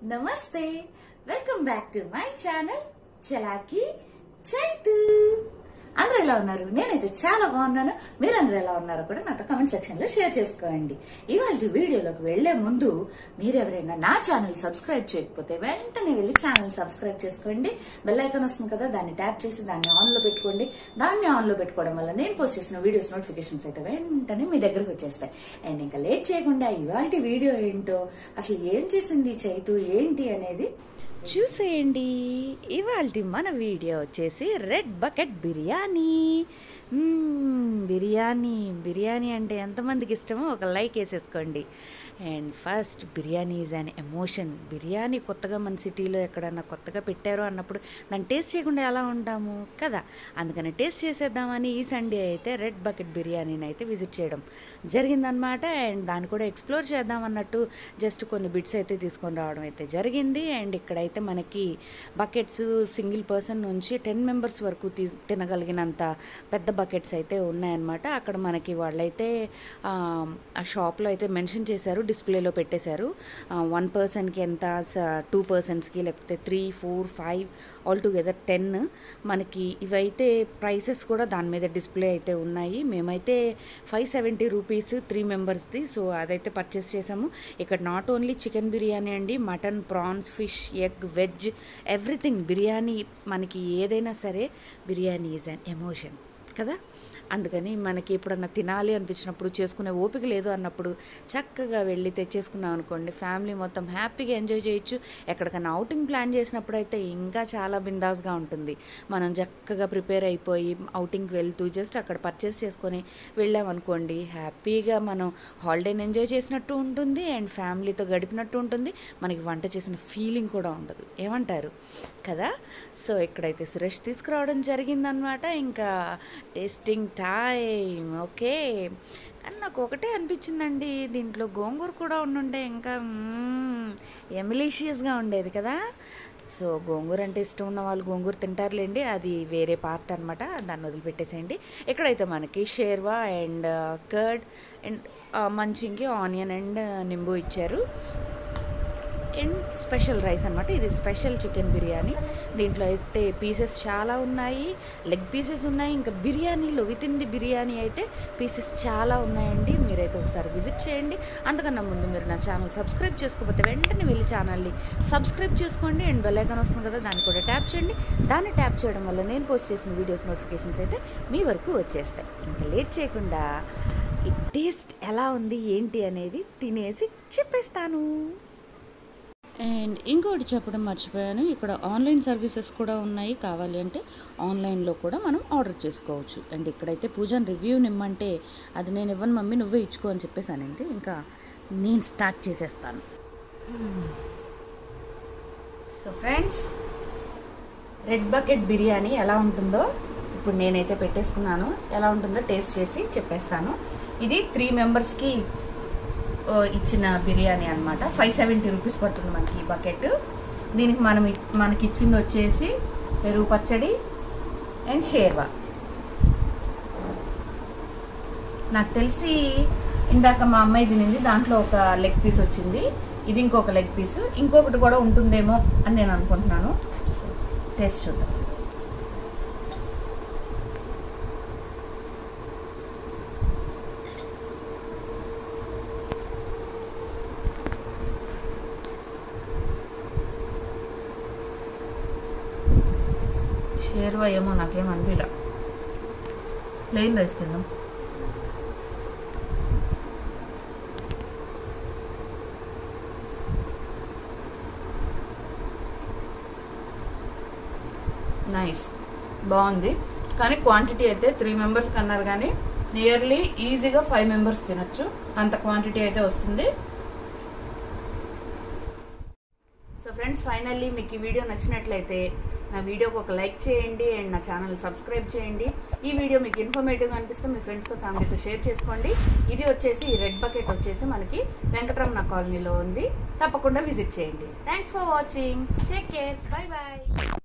నమస్తే welcome back to my channel Chalaki Chaitu అందరూ ఎలా ఉన్నారు నేనైతే చాలా బాగున్నాను మీరందరూ ఎలా ఉన్నారో కూడా నాతో కమెంట్ సెక్షన్ లో షేర్ చేసుకోండి ఇవాళ వీడియోలోకి వెళ్లే ముందు మీరు ఎవరైనా నా ఛానల్ సబ్స్క్రైబ్ చేయకపోతే వెంటనే వెళ్ళి ఛానల్ సబ్స్క్రైబ్ చేసుకోండి బెల్ ఐకాన్ వస్తుంది కదా దాన్ని ట్యాప్ చేసి దాన్ని ఆన్ లో పెట్టుకోండి దాన్ని ఆన్ లో పెట్టుకోవడం వల్ల నేను పోస్ట్ చేసిన వీడియోస్ నోటిఫికేషన్స్ అయితే వెంటనే మీ దగ్గరకు వచ్చేస్తాయి అండ్ ఇంకా లేట్ చేయకుండా ఇవాళ వీడియో ఏంటో అసలు ఏం చేసింది చైతు ఏంటి అనేది చూసేయండి ఇవాళ మన వీడియో వచ్చేసి red bucket biryani hmm, biryani biryani అంటే ఎంతమందికి ఇష్టమో ఒక లైక్ వేసేసుకోండి and first biryani is an emotion biryani కొత్తగా మన సిటీలో ఎక్కడన్నా కొత్తగా పెట్టారో అన్నప్పుడు దాన్ని టేస్ట్ చేయకుండా ఎలా ఉంటాము కదా అందుకని టేస్ట్ చేసేద్దామని ఈ సండే అయితే రెడ్ బకెట్ బిర్యానీని అయితే విజిట్ చేయడం జరిగిందనమాట అండ్ దాన్ని కూడా ఎక్స్ప్లోర్ చేద్దాం అన్నట్టు జస్ట్ కొన్ని బిట్స్ అయితే తీసుకొని రావడం అయితే జరిగింది అండ్ ఇక్కడైతే మనకి బకెట్స్ సింగిల్ పర్సన్ నుంచి టెన్ మెంబర్స్ వరకు తీ తినగలిగినంత పెద్ద బకెట్స్ అయితే ఉన్నాయన్నమాట అక్కడ మనకి వాళ్ళైతే ఆ, ఆ షాప్లో అయితే మెన్షన్ చేశారు డిస్ప్లేలో పెట్టేశారు వన్ పర్సన్కి ఎంత టూ పర్సన్స్కి లేకపోతే three four five all together ten మనకి ఇవైతే ప్రైసెస్ కూడా దాని మీద డిస్ప్లే అయితే ఉన్నాయి మేమైతే ఫైవ్ సెవెంటీ రూపీస్ త్రీ మెంబర్స్ది సో అదైతే పర్చేస్ చేసాము ఇక్కడ నాట్ ఓన్లీ చికెన్ బిర్యానీ అండి mutton prawns fish egg veg everything biryani మనకి ఏదైనా సరే బిర్యానీ ఈజ్ అన్ ఎమోషన్ కదా అందుకని మనకి ఎప్పుడన్నా తినాలి అనిపించినప్పుడు చేసుకునే ఓపిక లేదు అన్నప్పుడు చక్కగా వెళ్ళి తెచ్చేసుకున్నాం అనుకోండి ఫ్యామిలీ మొత్తం హ్యాపీగా ఎంజాయ్ చేయొచ్చు ఎక్కడికైనా అవుటింగ్ ప్లాన్ చేసినప్పుడు అయితే ఇంకా చాలా బిందాస్గా ఉంటుంది మనం చక్కగా ప్రిపేర్ అయిపోయి అవుటింగ్కి వెళ్తూ జస్ట్ అక్కడ పర్చేస్ చేసుకొని వెళ్ళామనుకోండి హ్యాపీగా మనం హాలిడేని ఎంజాయ్ చేసినట్టు ఉంటుంది అండ్ ఫ్యామిలీతో గడిపినట్టు ఉంటుంది మనకి వంట చేసిన ఫీలింగ్ కూడా ఉండదు ఏమంటారు కదా సో ఇక్కడైతే సురేష్ తీసుకురావడం జరిగిందనమాట ఇంకా టేస్టింగ్ టైం ఓకే కానీ నాకు ఒకటే అనిపించిందండి దీంట్లో గోంగూర కూడా ఉండుంటే ఇంకా ఎమిలీషియస్గా ఉండేది కదా సో గోంగూర అంటే ఇష్టం ఉన్న వాళ్ళు గోంగూర తింటారులేండి అది వేరే పార్ట్ అనమాట దాన్ని వదిలిపెట్టేసేయండి ఇక్కడైతే మనకి షేర్వా అండ్ కర్డ్ అండ్ మంచింకి ఆనియన్ అండ్ నింబు ఇచ్చారు అండ్ స్పెషల్ రైస్ అనమాట ఇది స్పెషల్ చికెన్ బిర్యానీ దీంట్లో అయితే పీసెస్ చాలా ఉన్నాయి లెగ్ పీసెస్ ఉన్నాయి ఇంకా బిర్యానీలో విత్ ఇన్ ది బిర్యానీ అయితే పీసెస్ చాలా ఉన్నాయండి మీరైతే ఒకసారి విజిట్ చేయండి అంతకన్నా ముందు మీరు నా ఛానల్ సబ్స్క్రైబ్ చేసుకోకపోతే వెంటనే వెళ్ళి ఛానల్ని సబ్స్క్రైబ్ చేసుకోండి అండ్ బెల్ ఐకాన్ వస్తుంది కదా దాన్ని కూడా ట్యాప్ చేయండి దాన్ని ట్యాప్ చేయడం వల్ల నేను పోస్ట్ చేసిన వీడియోస్ నోటిఫికేషన్స్ అయితే మీ వరకు వచ్చేస్తాయి ఇంకా లేట్ చేయకుండా ఈ టేస్ట్ ఎలా ఉంది ఏంటి అనేది తినేసి చెప్పేస్తాను అండ్ ఇంకోటి చెప్పడం మర్చిపోయాను ఇక్కడ ఆన్లైన్ సర్వీసెస్ కూడా ఉన్నాయి కావాలి అంటే ఆన్లైన్లో కూడా మనం ఆర్డర్ చేసుకోవచ్చు అండ్ ఇక్కడైతే పూజని రివ్యూ నిమ్మంటే అది నేను ఇవ్వను మమ్మీ నువ్వే ఇచ్చుకో అని చెప్పేసానండి ఇంకా నేను స్టార్ట్ చేసేస్తాను so friends red bucket biryani ఎలా ఉంటుందో ఇప్పుడు నేనైతే పెట్టేసుకున్నాను ఎలా ఉంటుందో టేస్ట్ చేసి చెప్పేస్తాను ఇది త్రీ మెంబర్స్కి ఓ, ఇచ్చిన బిర్యానీ అనమాట ఫైవ్ సెవెంటీ రూపీస్ పడుతుంది మనకి ఈ బకెట్ దీనికి మనం ఇ- మనకి ఇచ్చింది వచ్చేసి పెరుగు పచ్చడి అండ్ షేర్వా నాకు తెలిసి ఇందాక మా అమ్మాయి తినింది దాంట్లో ఒక లెగ్ పీస్ వచ్చింది ఇది ఇంకొక లెగ్ పీస్ ఇంకొకటి కూడా ఉంటుందేమో అని నేను అనుకుంటున్నాను సో టేస్ట్ చూద్దాం షేర్వా ఏమో నాకేం అనిపించలే ప్లెయిన్ రైస్ తిందాం నైస్ బాగుంది కానీ క్వాంటిటీ అయితే త్రీ మెంబర్స్కి అన్నారు కానీ నియర్లీ ఈజీగా ఫైవ్ మెంబర్స్ తినొచ్చు అంత క్వాంటిటీ అయితే వస్తుంది సో ఫ్రెండ్స్ ఫైనల్లీ మీకు ఈ వీడియో నచ్చినట్లయితే నా వీడియోకి ఒక లైక్ చేయండి అండ్ నా ఛానల్ సబ్స్క్రైబ్ చేయండి ఈ వీడియో మీకు ఇన్ఫర్మేటివ్గా అనిపిస్తే మీ ఫ్రెండ్స్తో ఫ్యామిలీతో షేర్ చేసుకోండి ఇది వచ్చేసి ఈ రెడ్ బకెట్ వచ్చేసి మనకి వెంకటరమణ కాలనీలో ఉంది తప్పకుండా విజిట్ చేయండి thanks for watching take care bye bye